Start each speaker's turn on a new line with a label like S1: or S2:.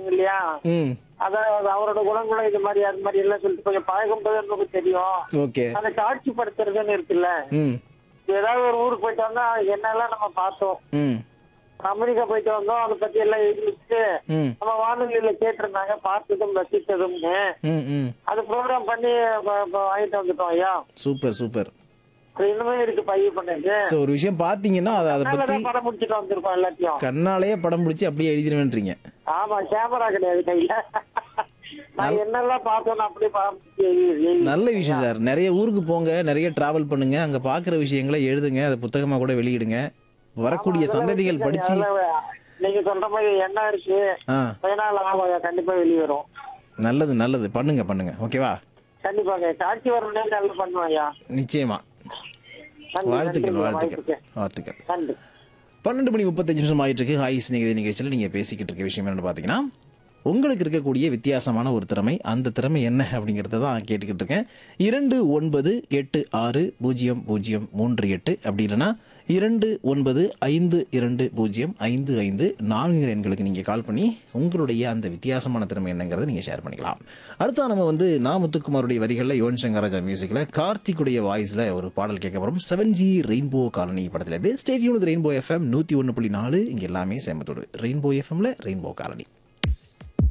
S1: இருக்காருங்க இல்லையா
S2: ம்
S1: அதாவது அவரோட குணங்களும் இது மாதிரி அது மாதிரி எல்லாம் சொல்லிட்டு கொஞ்சம் பழகும்போது நமக்கு தெரியும்
S2: ஓகே
S1: அந்த காட்சிப்படுத்துறதுன்னு இருக்குல்ல
S2: ம்
S1: ஏதாவது ஒரு ஊருக்கு போயிட்டு வந்தா என்னெல்லாம் நம்ம பார்த்தோம்
S2: ம்
S1: அமெரிக்கா போயிட்டு வந்தோம் அதை பத்தி எல்லாம் எழுதி வச்சுட்டு
S2: ம்
S1: நம்ம வானொலியில கேட்டிருந்தாங்க பார்த்ததும் ரசித்ததும்னு
S2: ம் ம்
S1: அது ப்ரோக்ராம் பண்ணி ப- ப- வாங்கிட்டு வந்துட்டோம் ஐயா
S2: சூப்பர் சூப்பர்
S1: அது இன்னுமே இருக்கு பதிவு பண்ணது
S2: ஸோ ஒரு விஷயம் பார்த்தீங்கன்னா அதை அதை பற்றி
S1: அதனாலதான் படம் முடிச்சுட்டு வந்திருக்கோம் எல்லாத்தையும்
S2: கண்ணாலேயே படம் பிடிச்சி அப்படியே எழுதிடுவேன்றீங்க
S1: ஆமா கேமரா கிடையாது கையில நான் என்னெல்லாம் பார்த்தோன்னு அப்படியே பார்த்து எழுதி- எழுதி-
S2: நல்ல விஷயம் சார் நிறைய ஊருக்கு போங்க நிறைய டிராவல் பண்ணுங்க அங்க பார்க்குற விஷயங்களை எழுதுங்க அதை புத்தகமா கூட வெளியிடுங்க வரக்கூடிய சந்ததிகள் படிச்சு
S1: அதெல்லாம் நீங்க சொல்ற மாதிரி என்ன இருக்கு
S2: ஆ
S1: கொஞ்ச நாள் ஆகும் கண்டிப்பா வெளியே வரும்
S2: நல்லது நல்லது பண்ணுங்க பண்ணுங்க ஓகேவா
S1: கண்டிப்பாங்க காட்சி வரணும்னே நல்லா பண்ணுவோம் ஐயா
S2: நிச்சயமா
S1: நன்றி,
S2: வாழ்த்துக்கள்
S1: நன்றி,
S2: வாழ்த்துக்கள்
S1: வாய்ப்புக்கு.
S2: வாழ்த்துக்கள்
S1: நன்றி
S2: பன்னெண்டு மணி முப்பத்தஞ்சு நிமிஷம் ஆயிட்டு இருக்கு ஹாய் சிநேகிதி நிகழ்ச்சியில் நீங்கள் பேசிக்கிட்டு இருக்க விஷயம் என்னன்னு பார்த்தீங்கன்னா உங்களுக்கு இருக்கக்கூடிய வித்தியாசமான ஒரு திறமை அந்த திறமை என்ன அப்படிங்கிறத தான் கேட்டுக்கிட்டு இருக்கேன் இரண்டு ஒன்பது எட்டு ஆறு பூஜ்ஜியம் பூஜ்ஜியம் மூன்று எட்டு அப்படி இல்லைன்னா இரண்டு ஒன்பது ஐந்து இரண்டு பூஜ்ஜியம் ஐந்து ஐந்து நான்கு எண்களுக்கு நீங்கள் கால் பண்ணி உங்களுடைய அந்த வித்தியாசமான திறமை என்னங்கிறத நீங்கள் ஷேர் பண்ணிக்கலாம் அடுத்தா நம்ம வந்து நா முத்துக்குமாருடைய வரிகளில் யுவன் சங்கர் ராஜா மியூசிக்கில் கார்த்திக்குடைய வாய்ஸில் ஒரு பாடல் கேட்க போகிறோம் செவன் ஜி ரெயின்போ காலனி படத்தில் இது ஸ்டேடியம் ரெயின்போ எஃப்எம் நூற்றி ஒன்று புள்ளி நாலு இங்கே எல்லாமே சேமத்தோடு ரெயின்போ எஃப்எம்ல ரெயின்போ காலனி